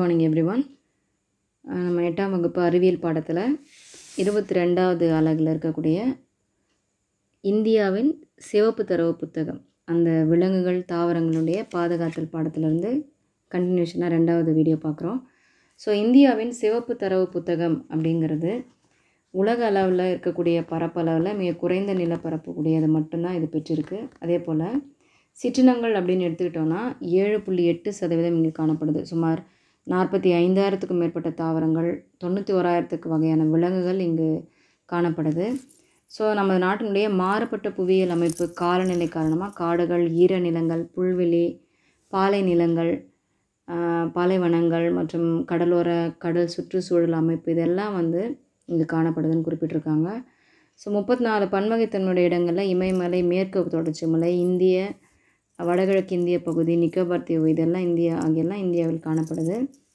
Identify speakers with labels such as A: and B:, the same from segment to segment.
A: morning everyone நம்ம எட்டாம் வகுப்பு அறிவியல் பாடத்தில் இருபத்தி ரெண்டாவது அலகில் இருக்கக்கூடிய இந்தியாவின் சிவப்பு தரவு புத்தகம் அந்த விலங்குகள் தாவரங்களுடைய பாதுகாத்தல் பாடத்திலிருந்து கண்டினியூஷனாக ரெண்டாவது வீடியோ பார்க்குறோம் ஸோ இந்தியாவின் சிவப்பு தரவு புத்தகம் அப்படிங்கிறது உலக அளவில் இருக்கக்கூடிய பரப்பளவில் மிக குறைந்த நிலப்பரப்பு கூடியது மட்டும்தான் இது பெற்றிருக்கு அதே போல் சிற்றினங்கள் அப்படின்னு எடுத்துக்கிட்டோன்னா ஏழு புள்ளி எட்டு சதவீதம் இங்கே காணப்படுது சுமார் நாற்பத்தி ஐந்தாயிரத்துக்கும் மேற்பட்ட தாவரங்கள் தொண்ணூற்றி ஓராயிரத்துக்கு வகையான விலங்குகள் இங்கு காணப்படுது ஸோ நம்ம நாட்டினுடைய மாறுபட்ட புவியியல் அமைப்பு காலநிலை காரணமாக காடுகள் ஈரநிலங்கள் புல்வெளி பாலை நிலங்கள் பாலைவனங்கள் மற்றும் கடலோர கடல் சுற்றுச்சூழல் அமைப்பு இதெல்லாம் வந்து இங்கே காணப்படுதுன்னு குறிப்பிட்டிருக்காங்க ஸோ முப்பத்தி நாலு பன்வகைத்தன்மையுடைய இடங்களில் இமயமலை மேற்கு தொடர்ச்சி மலை இந்திய வடகிழக்கு இந்திய பகுதி நிக்கோபார் தீவு இதெல்லாம் இந்தியா ஆகியெல்லாம் இந்தியாவில் காணப்படுது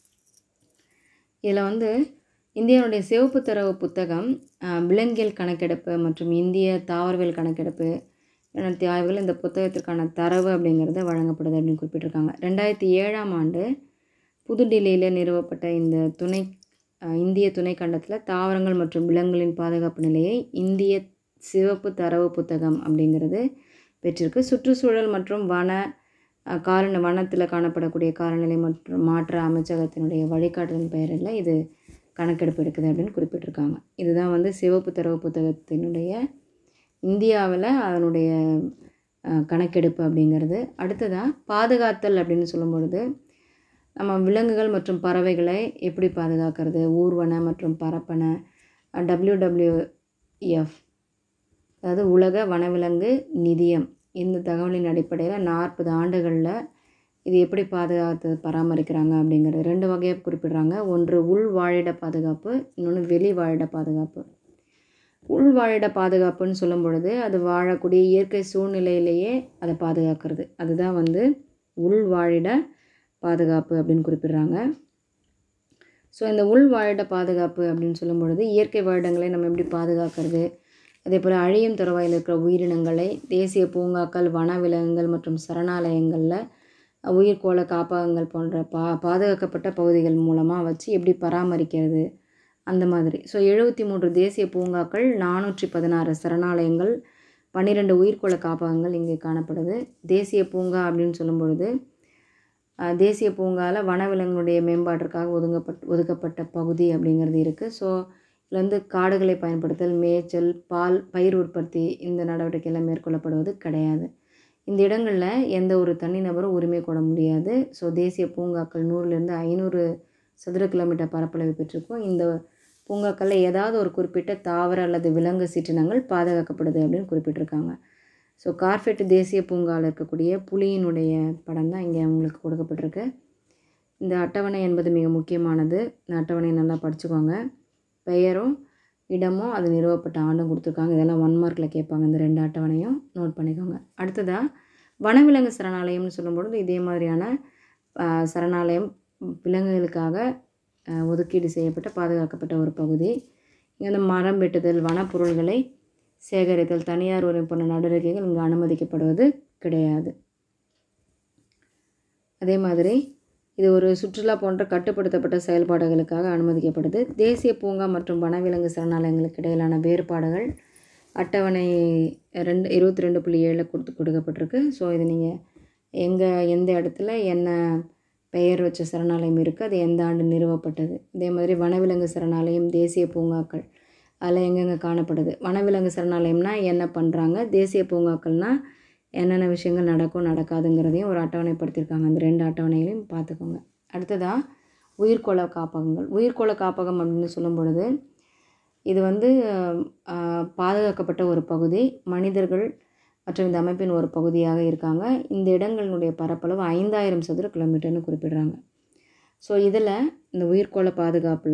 A: இதில் வந்து இந்தியாவுடைய சிவப்பு தரவு புத்தகம் விலங்கியல் கணக்கெடுப்பு மற்றும் இந்திய தாவரவியல் கணக்கெடுப்பு நடத்திய ஆய்வுகள் இந்த புத்தகத்திற்கான தரவு அப்படிங்கிறது வழங்கப்படுது அப்படின்னு குறிப்பிட்டிருக்காங்க ரெண்டாயிரத்தி ஏழாம் ஆண்டு புதுடில்லியில் நிறுவப்பட்ட இந்த துணை இந்திய துணைக்கண்டத்தில் தாவரங்கள் மற்றும் விலங்குகளின் பாதுகாப்பு நிலையை இந்திய சிவப்பு தரவு புத்தகம் அப்படிங்கிறது பெற்றிருக்கு சுற்றுச்சூழல் மற்றும் வன கால வனத்தில் காணப்படக்கூடிய காலநிலை மற்றும் மாற்ற அமைச்சகத்தினுடைய வழிகாட்டுதல் பெயரில் இது கணக்கெடுப்பு எடுக்குது அப்படின்னு குறிப்பிட்டிருக்காங்க இதுதான் வந்து சிவப்பு தரவு புத்தகத்தினுடைய இந்தியாவில் அதனுடைய கணக்கெடுப்பு அப்படிங்கிறது அடுத்ததாக பாதுகாத்தல் அப்படின்னு சொல்லும் பொழுது நம்ம விலங்குகள் மற்றும் பறவைகளை எப்படி பாதுகாக்கிறது ஊர்வன மற்றும் பரப்பன டபிள்யூடபிள்யூஎஃப் அதாவது உலக வனவிலங்கு நிதியம் இந்த தகவலின் அடிப்படையில் நாற்பது ஆண்டுகளில் இது எப்படி பாதுகாத்து பராமரிக்கிறாங்க அப்படிங்கிறது ரெண்டு வகையாக குறிப்பிடுறாங்க ஒன்று உள் வாழிட பாதுகாப்பு இன்னொன்று வெளி வாழிட பாதுகாப்பு உள் வாழிட பாதுகாப்புன்னு சொல்லும் பொழுது அது வாழக்கூடிய இயற்கை சூழ்நிலையிலேயே அதை பாதுகாக்கிறது அதுதான் வந்து உள் வாழிட பாதுகாப்பு அப்படின்னு குறிப்பிடுறாங்க ஸோ இந்த உள் வாழிட பாதுகாப்பு அப்படின்னு சொல்லும் பொழுது இயற்கை வாழிடங்களை நம்ம எப்படி பாதுகாக்கிறது அதே போல் அழியும் தருவாயில் இருக்கிற உயிரினங்களை தேசிய பூங்காக்கள் வனவிலங்குகள் மற்றும் சரணாலயங்களில் உயிர்கோள காப்பகங்கள் போன்ற பா பாதுகாக்கப்பட்ட பகுதிகள் மூலமாக வச்சு எப்படி பராமரிக்கிறது அந்த மாதிரி ஸோ எழுபத்தி மூன்று தேசிய பூங்காக்கள் நானூற்றி பதினாறு சரணாலயங்கள் பன்னிரெண்டு உயிர்கோள காப்பகங்கள் இங்கே காணப்படுது தேசிய பூங்கா அப்படின்னு சொல்லும் பொழுது தேசிய பூங்காவில் வனவிலங்குடைய மேம்பாட்டிற்காக ஒதுங்கப்பட் ஒதுக்கப்பட்ட பகுதி அப்படிங்கிறது இருக்குது ஸோ இதில் வந்து காடுகளை பயன்படுத்தல் மேய்ச்சல் பால் பயிர் உற்பத்தி இந்த நடவடிக்கையெல்லாம் மேற்கொள்ளப்படுவது கிடையாது இந்த இடங்களில் எந்த ஒரு தனிநபரும் உரிமை கொள்ள முடியாது ஸோ தேசிய பூங்காக்கள் நூறுலேருந்து ஐநூறு சதுர கிலோமீட்டர் பரப்பளவு பெற்றிருக்கும் இந்த பூங்காக்களில் ஏதாவது ஒரு குறிப்பிட்ட தாவர அல்லது விலங்கு சிற்றினங்கள் பாதுகாக்கப்படுது அப்படின்னு குறிப்பிட்டிருக்காங்க ஸோ கார்பெட் தேசிய பூங்காவில் இருக்கக்கூடிய புலியினுடைய படம் தான் இங்கே அவங்களுக்கு கொடுக்கப்பட்டிருக்கு இந்த அட்டவணை என்பது மிக முக்கியமானது இந்த அட்டவணையை நல்லா படிச்சுக்கோங்க பெயரும் இடமும் அது நிறுவப்பட்ட ஆண்டும் கொடுத்துருக்காங்க இதெல்லாம் ஒன் மார்க்கில் கேட்பாங்க இந்த ரெண்டு அட்டவணையும் நோட் பண்ணிக்கோங்க அடுத்ததாக வனவிலங்கு சரணாலயம்னு சொல்லும்பொழுது இதே மாதிரியான சரணாலயம் விலங்குகளுக்காக ஒதுக்கீடு செய்யப்பட்ட பாதுகாக்கப்பட்ட ஒரு பகுதி இங்கே வந்து மரம் வெட்டுதல் வனப்பொருள்களை சேகரித்தல் தனியார் உரிமை போன்ற நடவடிக்கைகள் இங்கே அனுமதிக்கப்படுவது கிடையாது அதே மாதிரி இது ஒரு சுற்றுலா போன்ற கட்டுப்படுத்தப்பட்ட செயல்பாடுகளுக்காக அனுமதிக்கப்படுது தேசிய பூங்கா மற்றும் வனவிலங்கு சரணாலயங்களுக்கு இடையிலான வேறுபாடுகள் அட்டவணை ரெண்டு இருபத்தி ரெண்டு புள்ளி ஏழில் கொடுத்து கொடுக்கப்பட்டிருக்கு ஸோ இது நீங்கள் எங்கே எந்த இடத்துல என்ன பெயர் வச்ச சரணாலயம் இருக்குது அது எந்த ஆண்டு நிறுவப்பட்டது இதே மாதிரி வனவிலங்கு சரணாலயம் தேசிய பூங்காக்கள் அதில் எங்கெங்கே காணப்படுது வனவிலங்கு சரணாலயம்னா என்ன பண்ணுறாங்க தேசிய பூங்காக்கள்னால் என்னென்ன விஷயங்கள் நடக்கும் நடக்காதுங்கிறதையும் ஒரு அட்டவணைப்படுத்தியிருக்காங்க அந்த ரெண்டு அட்டவணைகளையும் பார்த்துக்கோங்க அடுத்ததாக உயிர்கோள காப்பகங்கள் உயிர்கோள காப்பகம் அப்படின்னு சொல்லும் பொழுது இது வந்து பாதுகாக்கப்பட்ட ஒரு பகுதி மனிதர்கள் மற்றும் இந்த அமைப்பின் ஒரு பகுதியாக இருக்காங்க இந்த இடங்களினுடைய பரப்பளவு ஐந்தாயிரம் சதுர கிலோமீட்டர்னு குறிப்பிடுறாங்க ஸோ இதில் இந்த உயிர்கோள பாதுகாப்பில்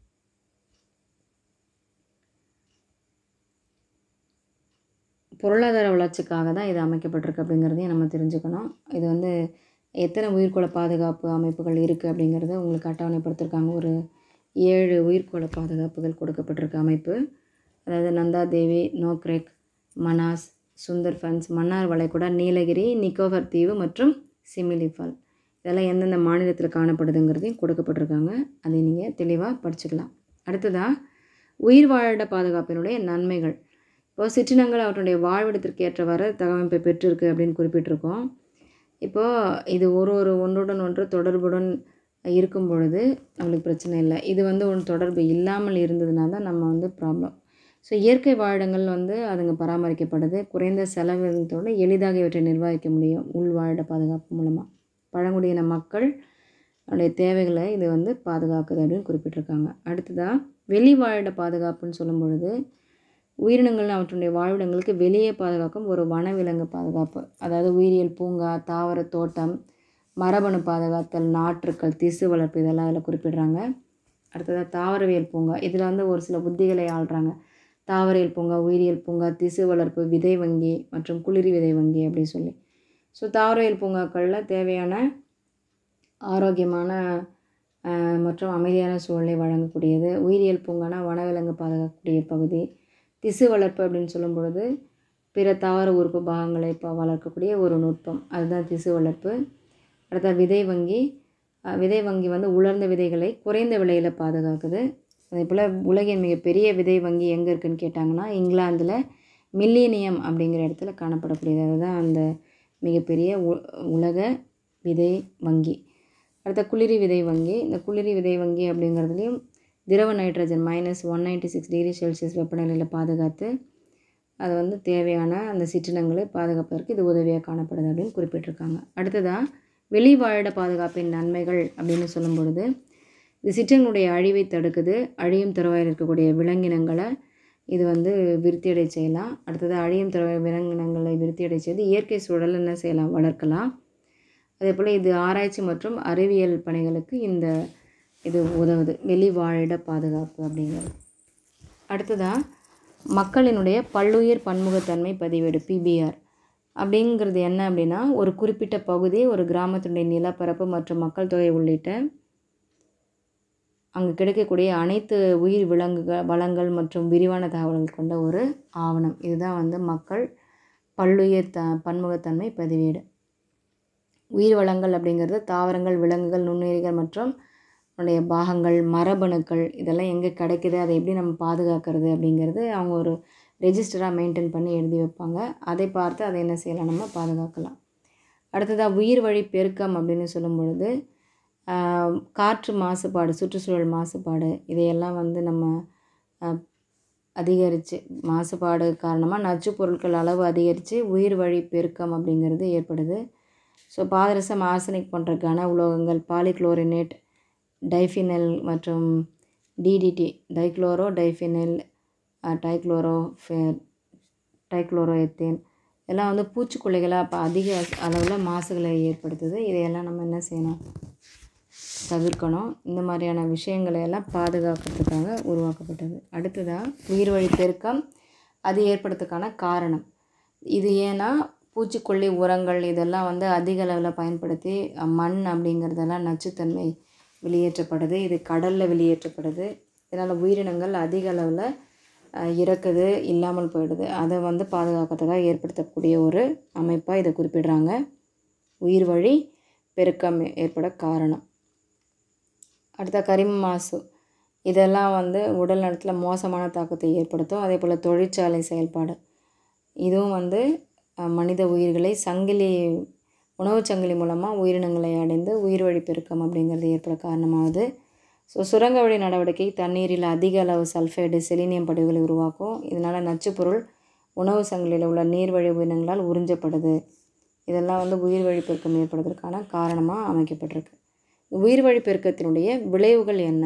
A: பொருளாதார வளர்ச்சிக்காக தான் இது அமைக்கப்பட்டிருக்கு அப்படிங்கிறதையும் நம்ம தெரிஞ்சுக்கணும் இது வந்து எத்தனை உயிர்கோள பாதுகாப்பு அமைப்புகள் இருக்குது அப்படிங்கிறத உங்களுக்கு அட்டவணைப்படுத்திருக்காங்க ஒரு ஏழு உயிர்கோள பாதுகாப்புகள் கொடுக்கப்பட்டிருக்க அமைப்பு அதாவது நந்தா தேவி நோக்ரெக் மனாஸ் சுந்தர்ஃபன்ஸ் மன்னார் வளைகுடா நீலகிரி நிக்கோபர் தீவு மற்றும் சிமிலிஃபால் இதெல்லாம் எந்தெந்த மாநிலத்தில் காணப்படுதுங்கிறதையும் கொடுக்கப்பட்டிருக்காங்க அதை நீங்கள் தெளிவாக படிச்சுக்கலாம் அடுத்ததாக உயிர் வாழிட பாதுகாப்பினுடைய நன்மைகள் இப்போ சிற்றினங்கள் அவற்றுடைய வாழ்விடத்திற்கு ஏற்றவாறு தகவமைப்பை பெற்றிருக்கு அப்படின்னு குறிப்பிட்டிருக்கோம் இப்போது இது ஒரு ஒரு ஒன்றுடன் ஒன்று தொடர்புடன் இருக்கும் பொழுது நம்மளுக்கு பிரச்சனை இல்லை இது வந்து ஒன்று தொடர்பு இல்லாமல் இருந்ததுனா தான் நம்ம வந்து ப்ராப்ளம் ஸோ இயற்கை வாழிடங்கள் வந்து அதுங்க பராமரிக்கப்படுது குறைந்த செலவினத்தோடு எளிதாக இவற்றை நிர்வகிக்க முடியும் உள் வாழிட பாதுகாப்பு மூலமாக பழங்குடியின மக்கள் அவருடைய தேவைகளை இது வந்து பாதுகாக்குது அப்படின்னு குறிப்பிட்டிருக்காங்க அடுத்ததாக வெளி வாழிட பாதுகாப்புன்னு சொல்லும் பொழுது உயிரினங்கள் அவற்றுடைய வாழ்விடங்களுக்கு வெளியே பாதுகாக்கும் ஒரு வனவிலங்கு பாதுகாப்பு அதாவது உயிரியல் பூங்கா தாவர தோட்டம் மரபணு பாதுகாத்தல் நாற்றுக்கள் திசு வளர்ப்பு இதெல்லாம் அதில் குறிப்பிடுறாங்க அடுத்ததாக தாவரவியல் பூங்கா இதில் வந்து ஒரு சில புத்திகளை ஆள்றாங்க தாவரியல் பூங்கா உயிரியல் பூங்கா திசு வளர்ப்பு விதை வங்கி மற்றும் குளிரி விதை வங்கி அப்படின்னு சொல்லி ஸோ தாவரவியல் பூங்காக்களில் தேவையான ஆரோக்கியமான ஆஹ், மற்றும் அமைதியான சூழலை வழங்கக்கூடியது உயிரியல் பூங்கானா வனவிலங்கு பாதுகாக்கக்கூடிய பகுதி திசு வளர்ப்பு அப்படின்னு சொல்லும் பொழுது பிற தாவர உறுப்பு பாகங்களை இப்போ வளர்க்கக்கூடிய ஒரு நுட்பம் அதுதான் திசு வளர்ப்பு அடுத்த விதை வங்கி அஹ், விதை வங்கி வந்து உலர்ந்த விதைகளை குறைந்த விலையில் பாதுகாக்குது அதே போல் உலகின் மிகப்பெரிய விதை வங்கி எங்கே இருக்குன்னு கேட்டாங்கன்னா இங்கிலாந்தில் மில்லினியம் அப்படிங்கிற இடத்துல காணப்படக்கூடியது அதுதான் அந்த மிகப்பெரிய உ உலக விதை வங்கி அடுத்த குளிரி விதை வங்கி இந்த குளிரி விதை வங்கி அப்படிங்கிறதுலையும் திரவ nitrogen minus one ninety six degree celsius வெப்பநிலையில் பாதுகாத்து அது வந்து தேவையான அந்த சிற்றினங்களை பாதுகாப்பதற்கு இது உதவியாக காணப்படுது அப்படின்னு குறிப்பிட்டிருக்காங்க அடுத்ததாக வெளி வாழிட பாதுகாப்பின் நன்மைகள் அப்படின்னு சொல்லும் பொழுது இது சிற்றினுடைய அழிவை தடுக்குது அழியும் தருவாயில் இருக்கக்கூடிய விலங்கினங்களை இது வந்து விருத்தியடை செய்யலாம் அடுத்தது அழியும் தருவாய் விலங்கினங்களை விருத்தியடை செய்து இயற்கை சூழல் என்ன செய்யலாம் வளர்க்கலாம் அதே போல் இது ஆராய்ச்சி மற்றும் அறிவியல் பணிகளுக்கு இந்த இது உதவுது வெளி வாழிட பாதுகாப்பு அப்படிங்கிறது அடுத்ததாக மக்களினுடைய பல்லுயிர் பன்முகத்தன்மை பதிவேடு பிபிஆர் அப்படிங்கிறது என்ன அப்படின்னா ஒரு குறிப்பிட்ட பகுதி ஒரு கிராமத்தினுடைய நிலப்பரப்பு மற்றும் மக்கள் தொகை உள்ளிட்ட அங்கே கிடைக்கக்கூடிய அனைத்து உயிர் விலங்குகள் வளங்கள் மற்றும் விரிவான தகவல்கள் கொண்ட ஒரு ஆவணம் இதுதான் வந்து மக்கள் பல்லுயிர் த பன்முகத்தன்மை பதிவேடு உயிர் வளங்கள் அப்படிங்கிறது தாவரங்கள் விலங்குகள் நுண்ணுயிரிகள் மற்றும் அதனுடைய பாகங்கள் மரபணுக்கள் இதெல்லாம் எங்கே கிடைக்குது அதை எப்படி நம்ம பாதுகாக்கிறது அப்படிங்கிறது அவங்க ஒரு ரெஜிஸ்டராக மெயின்டைன் பண்ணி எழுதி வைப்பாங்க அதை பார்த்து அதை என்ன செய்யலாம் நம்ம பாதுகாக்கலாம் அடுத்ததாக உயிர் வழி பெருக்கம் அப்படின்னு சொல்லும் பொழுது ஆஹ், காற்று மாசுபாடு சுற்றுச்சூழல் மாசுபாடு இதையெல்லாம் வந்து நம்ம ஆஹ், அதிகரித்து மாசுபாடு காரணமாக நச்சுப் பொருட்கள் அளவு அதிகரித்து உயிர் வழி பெருக்கம் அப்படிங்கிறது ஏற்படுது ஸோ பாதரசம் ஆர்சனிக் போன்ற கன உலோகங்கள் பாலிக்ளோரினேட் டைஃபினைல் மற்றும் டிடிடி டைக்ளோரோ டைஃபினைல் டைக்ளோரோ ஃபே டைக்ளோரோ எத்தேன் எல்லாம் வந்து பூச்சிக்கொல்லிகளாக இப்போ அதிக அளவில் மாசுகளை ஏற்படுத்துது இதையெல்லாம் நம்ம என்ன செய்யணும் தவிர்க்கணும் இந்த மாதிரியான விஷயங்களை எல்லாம் பாதுகாக்கிறதுக்காக உருவாக்கப்பட்டது அடுத்ததாக உயிர் வழி பெருக்கம் அது ஏற்படுறதுக்கான காரணம் இது ஏன்னா பூச்சிக்கொல்லி உரங்கள் இதெல்லாம் வந்து அதிக அளவில் பயன்படுத்தி அஹ், மண் அப்படிங்கிறதெல்லாம் நச்சுத்தன்மை வெளியேற்றப்படுது இது கடலில் வெளியேற்றப்படுது இதனால் உயிரினங்கள் அதிக அளவில் அஹ், இறக்குது இல்லாமல் போயிடுது அதை வந்து பாதுகாக்கிறதுக்காக ஏற்படுத்தக்கூடிய ஒரு அமைப்பாக இதை குறிப்பிடுறாங்க உயிர் வழி பெருக்கம் ஏற்பட காரணம் அடுத்த கரிம மாசு இதெல்லாம் வந்து உடல் நலத்தில் மோசமான தாக்கத்தை ஏற்படுத்தும் அதே போல் தொழிற்சாலை செயல்பாடு இதுவும் வந்து அஹ், மனித உயிர்களை சங்கிலி உணவுச் சங்கிலி மூலமாக உயிரினங்களை அடைந்து உயிர் வழி பெருக்கம் அப்படிங்கிறது ஏற்பட காரணமாகுது ஸோ சுரங்க வழி நடவடிக்கை தண்ணீரில் அதிக அளவு சல்ஃபைடு செலினியம் படிவுகளை உருவாக்கும் இதனால் நச்சுப்பொருள் உணவு சங்கிலியில் உள்ள நீர்வழி உயிரினங்களால் உறிஞ்சப்படுது இதெல்லாம் வந்து உயிர் வழி பெருக்கம் ஏற்படுவதற்கான காரணமாக அமைக்கப்பட்டிருக்கு உயிர் வழி பெருக்கத்தினுடைய விளைவுகள் என்ன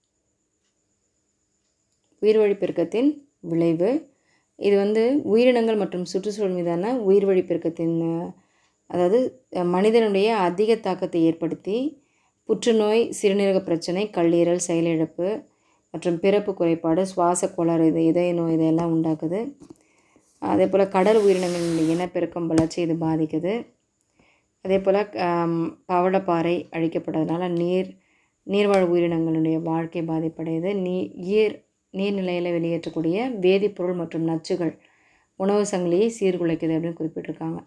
A: உயிர் வழி பெருக்கத்தின் விளைவு இது வந்து உயிரினங்கள் மற்றும் சுற்றுச்சூழல் மீதான உயிர் வழி பெருக்கத்தின் அஹ், அதாவது அஹ், மனிதனுடைய அதிக தாக்கத்தை ஏற்படுத்தி புற்றுநோய் சிறுநீரக பிரச்சனை கல்லீரல் செயலிழப்பு மற்றும் பிறப்பு குறைபாடு சுவாச கோளாறு இது இதய நோய் இதெல்லாம் உண்டாக்குது அதே போல் கடல் உயிரினங்களின் இனப்பெருக்கம் வளர்ச்சி இது பாதிக்குது அதே போல் பவளப்பாறை அழிக்கப்படுறதுனால நீர் நீர்வாழ் உயிரினங்களுடைய வாழ்க்கை பாதிப்படையுது நீ ஈர் நீர்நிலையில் வெளியேற்றக்கூடிய வேதிப்பொருள் மற்றும் நச்சுகள் உணவு சங்கிலியை சீர்குலைக்குது அப்படின்னு குறிப்பிட்டிருக்காங்க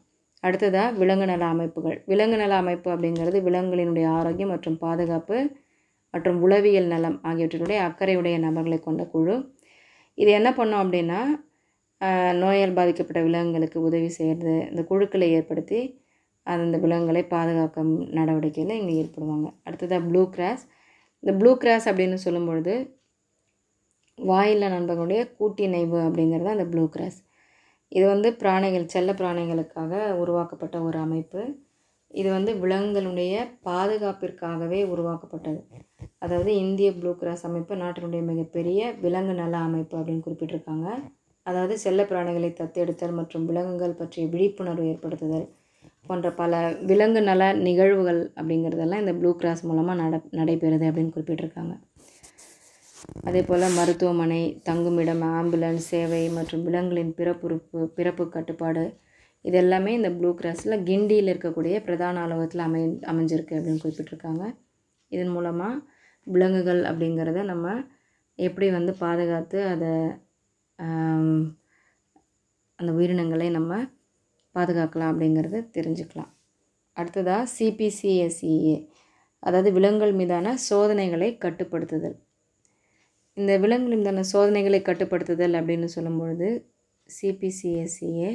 A: அடுத்ததாக விலங்கு நல அமைப்புகள் விலங்கு நல அமைப்பு அப்படிங்கிறது விலங்குகளினுடைய ஆரோக்கியம் மற்றும் பாதுகாப்பு மற்றும் உளவியல் நலம் ஆகியவற்றினுடைய அக்கறையுடைய நபர்களை கொண்ட குழு இது என்ன பண்ணோம் அப்படின்னா ஆஹ், நோயால் பாதிக்கப்பட்ட விலங்குகளுக்கு உதவி செய்கிறது இந்த குழுக்களை ஏற்படுத்தி அந்த விலங்குகளை பாதுகாக்கும் நடவடிக்கையில் இங்கே ஈடுபடுவாங்க அடுத்ததாக ப்ளூ கிராஸ் இந்த ப்ளூ கிராஸ் அப்படின்னு சொல்லும் பொழுது வாயில்லா நண்பர்களுடைய கூட்டிணைவு அப்படிங்கிறது அந்த ப்ளூ கிராஸ் இது வந்து பிராணிகள் செல்ல பிராணிகளுக்காக உருவாக்கப்பட்ட ஒரு அமைப்பு இது வந்து விலங்குகளுடைய பாதுகாப்பிற்காகவே உருவாக்கப்பட்டது அதாவது இந்திய ப்ளூ கிராஸ் அமைப்பு நாட்டினுடைய மிகப்பெரிய விலங்கு நல அமைப்பு அப்படின்னு குறிப்பிட்டிருக்காங்க அதாவது செல்ல பிராணிகளை தத்தெடுத்தல் மற்றும் விலங்குகள் பற்றிய விழிப்புணர்வு ஏற்படுத்துதல் போன்ற பல விலங்கு நல நிகழ்வுகள் அப்படிங்கிறதெல்லாம் இந்த ப்ளூ கிராஸ் மூலமாக நட நடைபெறுது அப்படின்னு குறிப்பிட்டிருக்காங்க அதே போல் மருத்துவமனை தங்குமிடம் ஆம்புலன்ஸ் சேவை மற்றும் விலங்குகளின் பிறப்புறுப்பு பிறப்பு கட்டுப்பாடு இது எல்லாமே இந்த ப்ளூ கிராஸில் கிண்டியில் இருக்கக்கூடிய பிரதான அலுவலகத்தில் அமை அமைஞ்சிருக்கு அப்படின்னு குறிப்பிட்டிருக்காங்க இதன் மூலமாக விலங்குகள் அப்படிங்கிறத நம்ம எப்படி வந்து பாதுகாத்து அதை ஆம், அந்த உயிரினங்களை நம்ம பாதுகாக்கலாம் அப்படிங்கிறத தெரிஞ்சுக்கலாம் அடுத்ததாக சிபிசிஎஸ்இஏ அதாவது விலங்குகள் மீதான சோதனைகளை கட்டுப்படுத்துதல் இந்த விலங்குகள் மீதான சோதனைகளை கட்டுப்படுத்துதல் அப்படின்னு சொல்லும் பொழுது சிபிசிஎஸ்சிஏ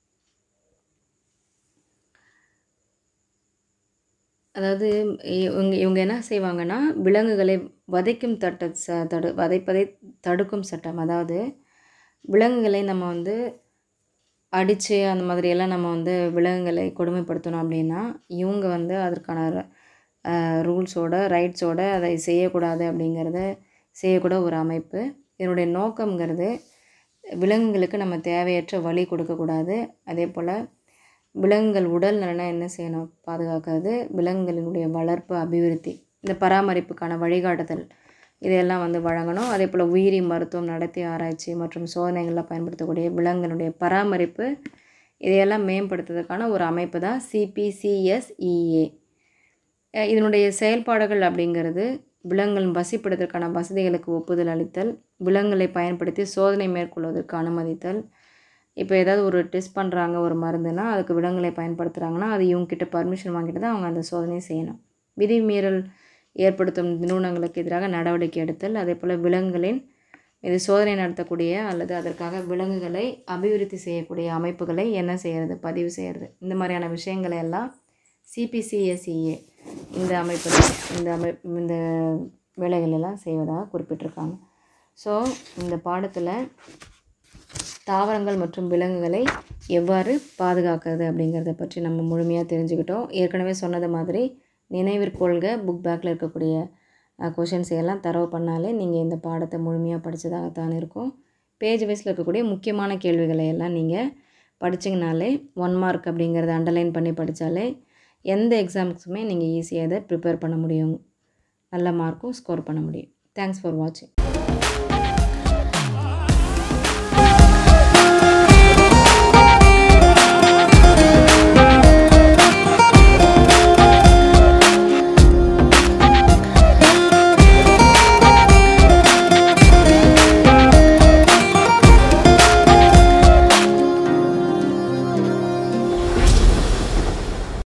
A: அதாவது இவங்க இவங்க என்ன செய்வாங்கன்னா விலங்குகளை வதைக்கும் தட்ட ச தடு வதைப்பதை தடுக்கும் சட்டம் அதாவது விலங்குகளை நம்ம வந்து அடித்து அந்த மாதிரியெல்லாம் நம்ம வந்து விலங்குகளை கொடுமைப்படுத்தணும் அப்படின்னா இவங்க வந்து அதற்கான ரூல்ஸோட ரைட்ஸோட அதை செய்யக்கூடாது அப்படிங்கிறத செய்யக்கூட ஒரு அமைப்பு இதனுடைய நோக்கம்ங்கிறது விலங்குகளுக்கு நம்ம தேவையற்ற வலி கொடுக்கக்கூடாது அதே போல் விலங்குகள் உடல் நலனை என்ன செய்யணும் பாதுகாக்கிறது விலங்குகளினுடைய வளர்ப்பு அபிவிருத்தி இந்த பராமரிப்புக்கான வழிகாட்டுதல் இதையெல்லாம் வந்து வழங்கணும் அதே போல் உயிரி மருத்துவம் நடத்தி ஆராய்ச்சி மற்றும் சோதனைகளில் பயன்படுத்தக்கூடிய விலங்குகளுடைய பராமரிப்பு இதையெல்லாம் மேம்படுத்துவதற்கான ஒரு அமைப்பு தான் சிபிசிஎஸ்இஏ இதனுடைய செயல்பாடுகள் அப்படிங்கிறது விலங்குகள் வசிப்பிடத்திற்கான வசதிகளுக்கு ஒப்புதல் அளித்தல் விலங்குகளை பயன்படுத்தி சோதனை மேற்கொள்வதற்கு அனுமதித்தல் இப்போ ஏதாவது ஒரு டெஸ்ட் பண்ணுறாங்க ஒரு மருந்துனா அதுக்கு விலங்குகளை பயன்படுத்துகிறாங்கன்னா அது இவங்ககிட்ட பர்மிஷன் வாங்கிட்டு தான் அவங்க அந்த சோதனையை செய்யணும் விதிமீறல் ஏற்படுத்தும் நிறுவனங்களுக்கு எதிராக நடவடிக்கை எடுத்தல் அதே போல் விலங்குகளின் இது சோதனை நடத்தக்கூடிய அல்லது அதற்காக விலங்குகளை அபிவிருத்தி செய்யக்கூடிய அமைப்புகளை என்ன செய்கிறது பதிவு செய்கிறது இந்த மாதிரியான விஷயங்களை எல்லாம் சிபிசிஎஸ்இஏ இந்த அமைப்பு தான் இந்த அமை இந்த வேலைகள் எல்லாம் செய்வதாக குறிப்பிட்டிருக்காங்க ஸோ இந்த பாடத்தில் தாவரங்கள் மற்றும் விலங்குகளை எவ்வாறு பாதுகாக்கிறது அப்படிங்கிறத பற்றி நம்ம முழுமையாக தெரிஞ்சுக்கிட்டோம் ஏற்கனவே சொன்னது மாதிரி நினைவிற்கொள்க புக் பேக்கில் இருக்கக்கூடிய கொஷின்ஸ் எல்லாம் தரவு பண்ணாலே நீங்கள் இந்த பாடத்தை முழுமையாக படித்ததாகத்தான் இருக்கும் பேஜ் வைஸில் இருக்கக்கூடிய முக்கியமான கேள்விகளை எல்லாம் நீங்கள் படிச்சிங்கனாலே ஒன் மார்க் அப்படிங்கிறத அண்டர்லைன் பண்ணி படித்தாலே எந்த எக்ஸாம்ஸுமே நீங்கள் ஈஸியாக இதை ப்ரிப்பேர் பண்ண முடியும் நல்ல மார்க்கும் ஸ்கோர் பண்ண முடியும் தேங்க்ஸ் ஃபார் வாட்சிங்